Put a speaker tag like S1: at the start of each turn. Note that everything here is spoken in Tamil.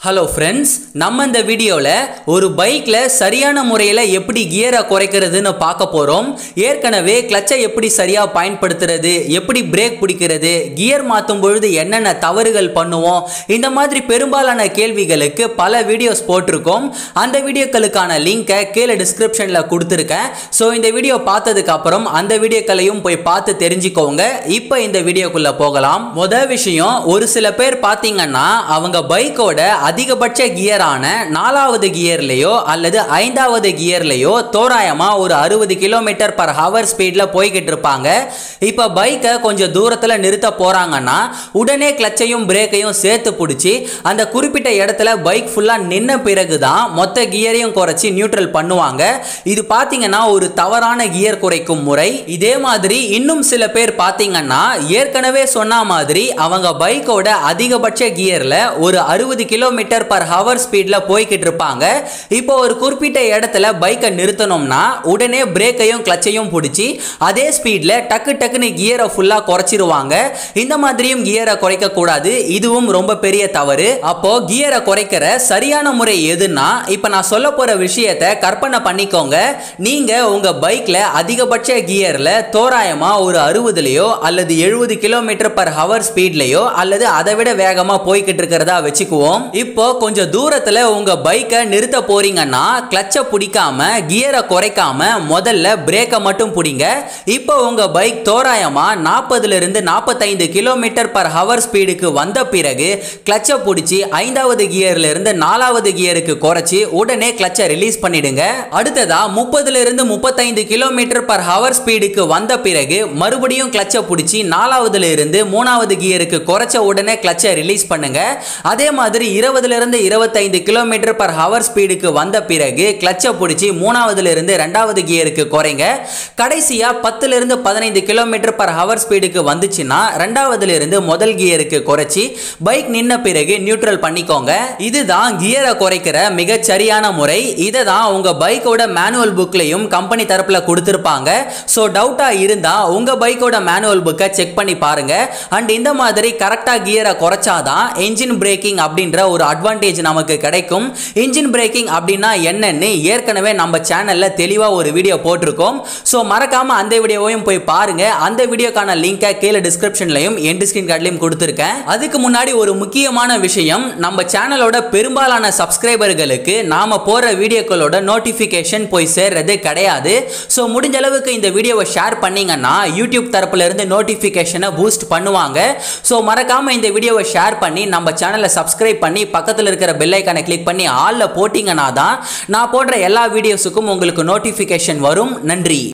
S1: ஹலோ ஃப்ரெண்ட்ஸ் நம்ம இந்த வீடியோவில் ஒரு பைக்கில் சரியான முறையில் எப்படி கியரை குறைக்கிறதுன்னு பார்க்க போகிறோம் ஏற்கனவே கிளச்சை எப்படி சரியாக பயன்படுத்துறது எப்படி பிரேக் பிடிக்கிறது கியர் மாற்றும் பொழுது என்னென்ன தவறுகள் பண்ணுவோம் இந்த மாதிரி பெரும்பாலான கேள்விகளுக்கு பல வீடியோஸ் போட்டிருக்கோம் அந்த வீடியோக்களுக்கான லிங்கை கீழே டிஸ்கிரிப்ஷனில் கொடுத்துருக்கேன் ஸோ இந்த வீடியோ பார்த்ததுக்கு அப்புறம் அந்த வீடியோக்களையும் போய் பார்த்து தெரிஞ்சுக்கோங்க இப்போ இந்த வீடியோக்குள்ளே போகலாம் முதல் விஷயம் ஒரு சில பேர் பார்த்தீங்கன்னா அவங்க பைக்கோட அதிகபட்ச கியரான நாலாவது கியர்லேயோ அல்லது ஐந்தாவது கியர்லேயோ தோராயமா ஒரு அறுபது கிலோமீட்டர் பர் ஹவர் ஸ்பீடில் போய்கிட்டு இருப்பாங்க இப்போ பைக்கை கொஞ்சம் தூரத்தில் நிறுத்த போகிறாங்கன்னா உடனே கிளச்சையும் பிரேக்கையும் சேர்த்து பிடிச்சி அந்த குறிப்பிட்ட இடத்துல பைக் ஃபுல்லாக நின்ன பிறகு தான் மொத்த கியரையும் குறைச்சி நியூட்ரல் பண்ணுவாங்க இது பார்த்தீங்கன்னா ஒரு தவறான கியர் குறைக்கும் முறை இதே மாதிரி இன்னும் சில பேர் பார்த்தீங்கன்னா ஏற்கனவே சொன்ன மாதிரி அவங்க பைக்கோட அதிகபட்ச கியரில் ஒரு அறுபது கிலோமீட்டர் பர் ஹவர் ஸ்பீடில் போய்கிட்டு இருப்பாங்க இப்போ ஒரு குறிப்பிட்ட இடத்துல பைக்கை நிறுத்தணும்னா உடனே பிரேக்கையும் கிளச்சையும் பிடிச்சி அதே ஸ்பீடில் டக்கு டக்குன்னு கியரை ஃபுல்லாக குறைச்சிருவாங்க இந்த மாதிரியும் கியரை குறைக்க கூடாது இதுவும் ரொம்ப பெரிய தவறு அப்போ கியரை குறைக்கிற சரியான முறை எதுன்னா இப்போ நான் சொல்ல போற விஷயத்தை கற்பனை பண்ணிக்கோங்க நீங்க உங்க பைக்ல அதிகபட்ச கியர்ல தோராயமா ஒரு அறுபதுலயோ அல்லது எழுபது கிலோமீட்டர் பர் ஹவர் ஸ்பீட்லயோ அல்லது அதை விட வேகமா போய்கிட்டு இருக்கிறதா வச்சுக்குவோம் இப்போ கொஞ்சம் தூரத்துல உங்க பைக்கை நிறுத்த போறீங்கன்னா கிளச்சை பிடிக்காம கியரை குறைக்காம முதல்ல பிரேக்கை மட்டும் பிடிங்க இப்போ உங்க பைக் தோராயமா நாற்பதுல இருந்து நாற்பத்தைந்து கிலோமீட்டர் பர் ஹவர் ஸ்பீடுக்கு வந்த பிறகு கிளச்சை பிடிச்சி ஐந்தாவது கியர்ல இருந்து நாலாவது கியருக்கு குறைச்சி உடனே கிளச்சை ரிலீஸ் பண்ணிடுங்க அடுத்ததா முப்பதுல இருந்து முப்பத்தைந்து கிலோமீட்டர் பர் ஹவர் ஸ்பீடுக்கு வந்த பிறகு மறுபடியும் கிளச்சை பிடிச்சி நாலாவதுல இருந்து மூணாவது கியருக்கு குறைச்ச உடனே கிளச்சை ரிலீஸ் பண்ணுங்க அதே மாதிரி இருபதுல இருந்து இருபத்தைந்து கிலோமீட்டர் பர் ஹவர் ஸ்பீடுக்கு வந்த பிறகு கிளச்சை பிடிச்சி மூணாவதுல இருந்து ரெண்டாவது கியருக்கு குறைங்க கடைசியா பத்துல இருந்து பதினைந்து கிலோமீட்டர் பர் ஹவர் ஸ்பீடுக்கு வந்துச்சுன்னா ரெண்டாவதுல இருந்து முதல் கியருக்கு குறைச்சி பைக் நின்ன பிறகு நியூட்ரல் பண்ணிக்கோங்க இதுதான் கியரை குறைக்கிற மிகச் சரியான முறை இதை தான் உங்க பைக்கோட மேனுவல் புக்லையும் கம்பெனி தரப்புல கொடுத்துருப்பாங்க ஸோ டவுட்டா இருந்தா உங்க பைக்கோட மேனுவல் புக்கை செக் பண்ணி பாருங்க அண்ட் இந்த மாதிரி கரெக்டா கியரை குறைச்சாதான் என்ஜின் பிரேக்கிங் அப்படின்ற ஒரு அட்வான்டேஜ் நமக்கு கிடைக்கும் இன்ஜின் பிரேக்கிங் அப்படின்னா என்னன்னு ஏற்கனவே நம்ம சேனல்ல தெளிவா ஒரு வீடியோ போட்டிருக்கோம் ஸோ மறக்காம அந்த வீடியோவையும் போய் பாருங்க அந்த வீடியோக்கான லிங்கை கீழே டிஸ்கிரிப்ஷன்லையும் எண்ட் ஸ்கிரீன் கார்ட்லையும் கொடுத்துருக்கேன் அதுக்கு முன்னாடி ஒரு முக்கியமான விஷயம் நம்ம சேனலோட பெரும்பாலான சப்ஸ்கிரைபர்களுக்கு நாம போற வீடியோக்களோட நோட்டிஃபிகேஷன் போய் சேர்றது கிடையாது ஸோ முடிஞ்ச அளவுக்கு இந்த வீடியோவை ஷேர் பண்ணீங்கன்னா யூடியூப் தரப்புல இருந்து நோட்டிஃபிகேஷனை பூஸ்ட் பண்ணுவாங்க ஸோ மறக்காம இந்த வீடியோவை ஷேர் பண்ணி நம்ம சேனலை சப்ஸ்கிரைப் பண்ணி பக்கத்தில் இருக்கிற பெல் ஐக்கானை கிளிக் பண்ணி ஆல்ல போட்டிங்கன்னா தான் நான் போடுற எல்லா வீடியோஸுக்கும் உங்களுக்கு நோட்டிஃபிகேஷன் வரும் நன்றி